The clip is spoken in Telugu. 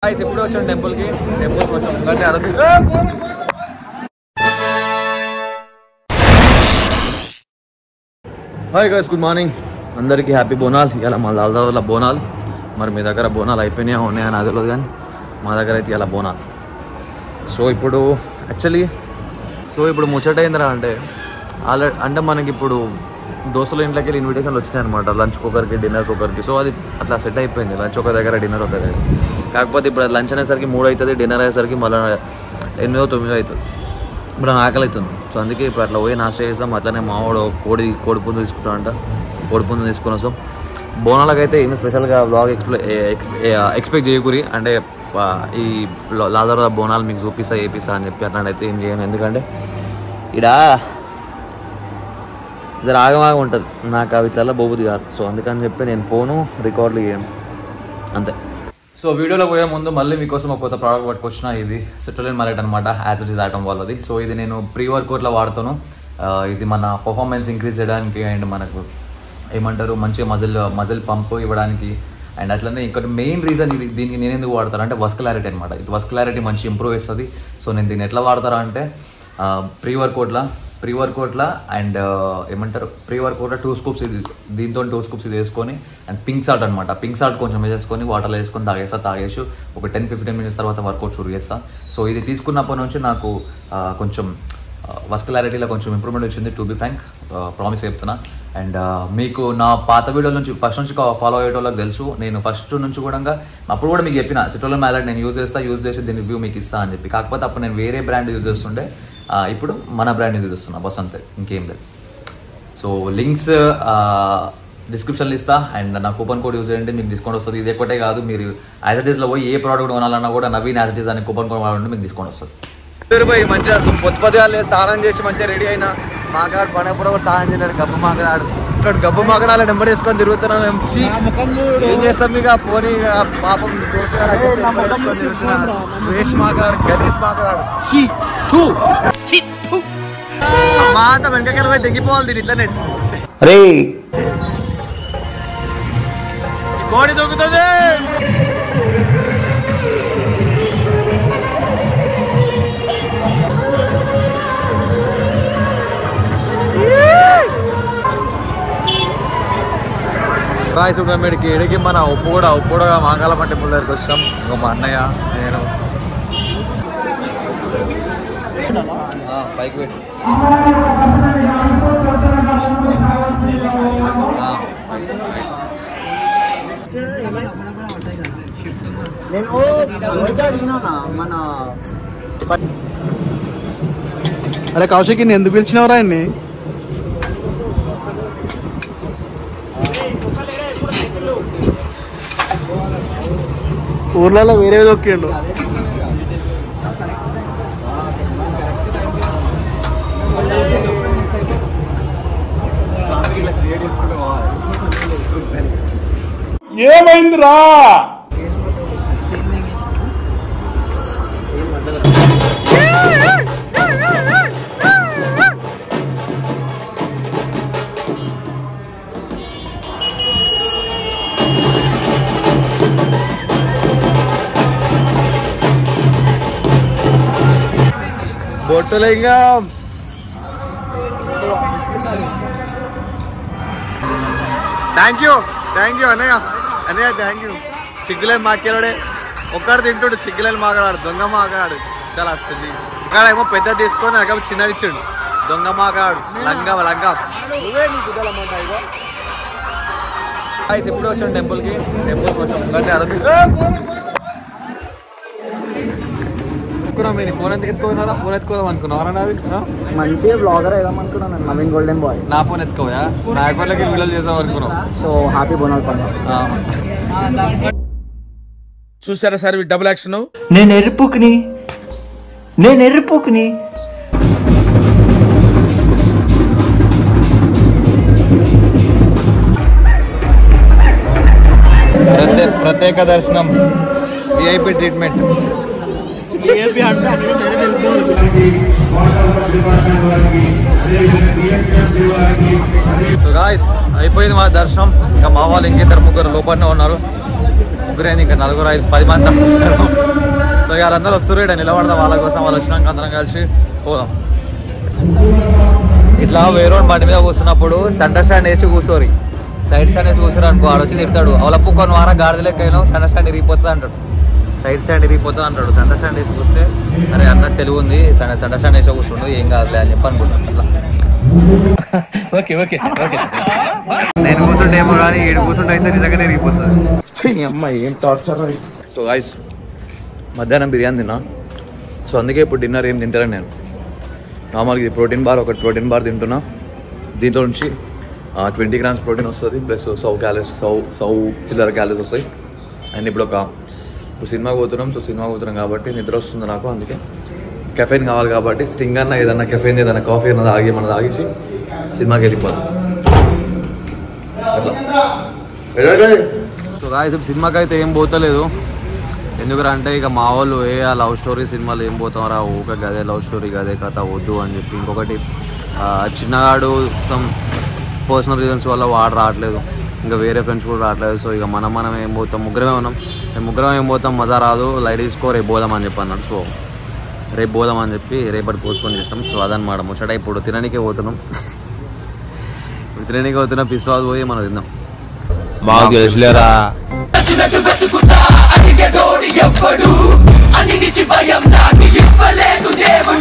గాయస్ ఎప్పుడు వచ్చాను టెంపుల్కి టెంపుల్కి వచ్చాం ముందరిని అడుగు హాయ్ గాయస్ గుడ్ మార్నింగ్ అందరికీ హ్యాపీ బోనాల్ ఇలా మా దాదాపు బోనాల్ మరి మీ దగ్గర బోనాలు అయిపోయినాయా ఉన్నాయా నాకు తెలియదు కానీ మా దగ్గర అయితే ఇలా బోనాల్ సో ఇప్పుడు యాక్చువల్లీ సో ఇప్పుడు ముచ్చట ఏందిరా అంటే ఆల్రెడీ అంటే మనకి ఇప్పుడు దోస్తుల ఇంట్లోకి వెళ్ళి ఇన్విటేషన్లు వచ్చినాయి అనమాట లంచ్ ఒకరికి డిన్నర్ ఒకరికి సో అది అట్లా సెట్ అయిపోయింది లంచ్ ఒక దగ్గర డిన్నర్ ఒక దగ్గర కాకపోతే ఇప్పుడు అది లంచ్ అనేసరికి మూడు అవుతుంది డిన్నర్ అయ్యేసరికి మళ్ళీ ఎనిమిదో తొమ్మిదో అవుతుంది ఇప్పుడు నాకు ఆకలి అవుతుంది సో అందుకే ఇప్పుడు అట్లా పోయి నాశ చేస్తాం అట్లనే మావాడు కోడి కోడి పుంజు తీసుకుంటాడంట కోడి పుంజు తీసుకొని వస్తాం బోనాలకు అయితే ఏం స్పెషల్గా బ్లాగ్ ఎక్స్ప్లె ఎక్స్పెక్ట్ చేయకూరి అంటే ఆ, ఈ లాదర్ బోనాలు మీకు చూపిస్తా ఏపిస్తా అని చెప్పి అట్లాంటి అయితే ఏం చేయను ఎందుకంటే ఇడ ఇది రాగమాగం ఉంటుంది నాకు అవి చాలా బోబుది కాదు సో అందుకని చెప్పి నేను పోను రికార్డులు చేయను అంతే సో వీడియోలో పోయే ముందు మళ్ళీ మీకోసం ఒక కొత్త ప్రోడక్ట్ పట్టుకొచ్చిన ఇది సిట్రోలిన్ మలెట్ అనమాట యాజ్ ఇట్ ఈస్ ఆటం వాళ్ళది సో ఇది నేను ప్రీ వర్కౌట్లో వాడుతాను ఆ, ఇది మన పర్ఫార్మెన్స్ ఇంక్రీజ్ చేయడానికి అండ్ మనకు ఏమంటారు మంచి మజిల్ మజిల్ పంప్ ఇవ్వడానికి అండ్ అట్లనే ఇంకోటి మెయిన్ రీజన్ ఇది దీనికి నేను ఎందుకు వాడతాను అంటే వస్కులారిటీ అనమాట ఇది వస్కులారిటీ మంచి ఇంప్రూవ్ చేస్తుంది సో నేను దీన్ని ఎట్లా వాడతారా అంటే ప్రీ వర్కౌట్లా ప్రీ వర్కౌట్లా అండ్ ఏమంటారు ప్రీ వర్కౌట్లో టూ స్కూప్స్ ఇది దీంతో టూ స్కూప్స్ ఇది వేసుకొని అండ్ పింక్ సాల్ట్ అనమాట పింక్ సాల్ట్ కొంచెం వేసేసుకొని వాటర్లో వేసుకొని తాగేస్తా తాగేసి ఒక టెన్ ఫిఫ్టీన్ మినిట్స్ తర్వాత వర్కౌట్ షురు చేస్తా సో ఇది తీసుకున్నప్పటి నుంచి నాకు ఆ, కొంచెం వస్కులారిటీలో కొంచెం ఇంప్రూవ్మెంట్ వచ్చింది టు బి ఫ్రాంక్ ప్రామిస్ చెప్తున్నా అండ్ మీకు నా పాత వీడియోల నుంచి ఫస్ట్ నుంచి ఫాలో అయ్యేటోళ్ళకి తెలుసు నేను ఫస్ట్ నుంచి కూడా అప్పుడు కూడా మీకు చెప్పిన సిటోలో మ్యాలెట్ నేను యూజ్ చేస్తా యూజ్ చేసి దీని రివ్యూ మీకు ఇస్తా అని చెప్పి కాకపోతే అప్పుడు నేను వేరే బ్రాండ్ యూజ్ చేస్తుండే ఆ, ఇప్పుడు మన బ్రాండ్ యూజ్ చేస్తున్నా బస్ అంతే ఇంకేం లేదు సో లింక్స్ డిస్క్రిప్షన్లో ఇస్తా అండ్ నా కూపన్ కోడ్ యూజ్ చేయండి మీకు డిస్కౌంట్ వస్తుంది ఇది ఒకటే కాదు మీరు యాజిటీస్లో పోయి ఏ ప్రోడక్ట్ కొనాలన్నా కూడా నవీన్ యాజిటీస్ అనే కూపన్ కోడ్ వాడండి మీకు డిస్కౌంట్ వస్తుంది పోయి మంచిగా పొద్దు పొద్దుగా స్నానం చేసి మంచిగా రెడీ అయినా మాకాడు పనప్పుడు కూడా స్నానం చేయలేడు గబ్బు మాకడాడు ఇక్కడ గబ్బు మాకడాలు నెంబర్ వేసుకొని తిరుగుతున్నాం మేము ఛీ, ఏం చేస్తాం ఇక పోనీ ఇక పాపం దోస్తుగాడు అయితే నెంబర్ వేసుకొని తిరుగుతున్నాడు వేస్ట్ మాకడాడు గలీస్ మాకడాడు చీ తూ మా అంత వెనకకెళ్ళి పోయి తెగిపోవాలి దీని ఇట్లనే అరే కోడి దొక్కుతుంది బాయ్ సుబ్రహ్మణ్యుడికి ఇడికి మన ఉప్పు కూడా ఉప్పు కూడా మాంగాలమ్మ టెంపుల్ దగ్గరికి వచ్చాం ఇంకో మా అన్నయ్య నేను ఆ, పైకి పెట్టు ఆ, పైకి, పైకి. నేను ఇంకా అడిగినా మన అరే కౌశిక్ ని ఎందుకు పిలిచినవరా ఆయన్ని ఊర్లలో వేరే దొక్కిండు ఏమైందిరా బొట్టులింగం థ్యాంక్ యూ థ్యాంక్ యూ అన్నయ్య అన్నయ్య థ్యాంక్ యూ సిగ్గులేని మాకేలాడే ఒక్కడు తింటుడు సిగ్గులేని మాట్లాడు దొంగ మాట్లాడు చాలా వస్తుంది ఇక్కడ ఏమో పెద్ద తీసుకొని నాకు చిన్నది ఇచ్చిండు దొంగ మాట్లాడు లంగం లంగం గాయ్స్ ఇప్పుడు వచ్చాను టెంపుల్కి టెంపుల్కి వచ్చాం ముందరిని అడుగు అనుకున్నాం మీరు ఫోన్ ఎందుకు ఎత్తుకోనారా ఫోన్ ఎత్తుకోదాం అనుకున్నారా నాది ఆ? మంచి బ్లాగర్ అయిదాం అనుకున్నాను నేను నవీన్ గోల్డెన్ బాయ్ నా ఫోన్ ఎత్తుకోయా నా అకౌంట్లోకి వీడియోలు చేద్దాం అనుకున్నాం సో హ్యాపీ బోనాల్ పండుగ ఆ. చూసారా సార్ ఈ డబుల్ యాక్షన్ నేను ఎరుపుకుని నేను ఎరుపుకుని ప్రత్యే ప్రత్యేక దర్శనం విఐపి ట్రీట్మెంట్ సో గాయస్ అయిపోయింది మా దర్శనం ఇంకా మా వాళ్ళు ఇంకిద్దరు ముగ్గురు లోపలనే ఉన్నారు ముగ్గురు ముగ్గురైంది ఇంకా నలుగురు ఐదు పది మంది దాకా ఉన్నారు. సో ఇక వాళ్ళందరూ వస్తారు ఇక్కడ నిలబడదాం వాళ్ళ కోసం వాళ్ళు వచ్చినాక అందరం కలిసి పోదాం ఇట్లా వేరే బండి మీద కూర్చున్నప్పుడు సెంటర్ స్టాండ్ వేసి కూర్చోరి సైడ్ స్టాండ్ వేసి కూర్చోరు అనుకో ఆడ వచ్చి తిడతాడు అవలప్పు కొన్ని వారం గాడిద లెక్క అయినావు సెంటర్ స్టాండ్ ఇరిగిపోతుంది అంటాడు సైడ్ స్టాండ్ ఇరిగిపోతుంది అంటాడు సెంటర్ స్టాండ్ వేసి కూస్తే అరే అన్న తెలుగు ఉంది సెంటర్ సెంటర్ స్టాండ్ వేసి కూర్చుండు ఏం కాదులే అని చెప్పి అనుకుంటాను అట్లా ఓకే ఓకే ఓకే నేను కూర్చుంటే ఏమో కానీ ఏడు కూర్చుంటే అయితే నిజంగానే ఇరిగిపోతుంది అమ్మాయి ఏం టార్చర్ సో గాయస్ మధ్యాహ్నం బిర్యానీ తిన్నా సో అందుకే ఇప్పుడు డిన్నర్ ఏం తింటాను నేను నార్మల్గా ఇది ప్రోటీన్ బార్ ఒకటి ప్రోటీన్ బార్ తింటున్నా దీంట్లో నుంచి ట్వంటీ గ్రామ్స్ ప్రోటీన్ వస్తుంది ప్లస్ సౌ క్యాలరీస్ సౌ సౌ చిల్లర క్యాలరీస్ వస్తాయి అండ్ ఇప్పుడు ఒక ఇప్పుడు సినిమాకి పోతున్నాం సో సినిమాకి పోతున్నాం కాబట్టి నిద్ర వస్తుంది నాకు అందుకే కెఫెన్ కావాలి కాబట్టి స్టింగ్ అన్న ఏదన్నా కెఫెన్ ఏదన్నా కాఫీ అన్న తాగి మన తాగించి సినిమాకి వెళ్ళిపోతాం సో గాయస్ సినిమాకి అయితే ఏం పోతలేదు ఎందుకంటే ఇక మా వాళ్ళు ఏ ఆ లవ్ స్టోరీ సినిమాలు ఏం పోతామరా ఊక గదే లవ్ స్టోరీ గదే కథ వద్దు అని చెప్పి ఇంకొకటి ఆ, చిన్నగాడు సమ్ పర్సనల్ రీజన్స్ వల్ల వాడు రావట్లేదు ఇంకా వేరే ఫ్రెండ్స్ కూడా రావట్లేదు సో ఇక మనం మనం ఏం పోతాం ముగ్గురమే ఉన్నాం మేము ముగ్గురం ఏం పోతాం మజా రాదు లైట్ తీసుకో రేపు పోదాం అని చెప్పి అన్నాడు సో రేపు పోదాం అని చెప్పి రేపటి పోస్ట్పోన్ చేస్తాం సో అదనమాట ముచ్చట ఇప్పుడు తినడానికే పోతున్నాం ఇప్పుడు తినడానికి పోతున్నా పిస్వాల్ పోయి మనం తిందాం బాగా తెలుసులేరా అడిగేటోడు ఎవ్వడు అన్నిటిచి భయం నాకు ఇవ్వలేదు దేవుడు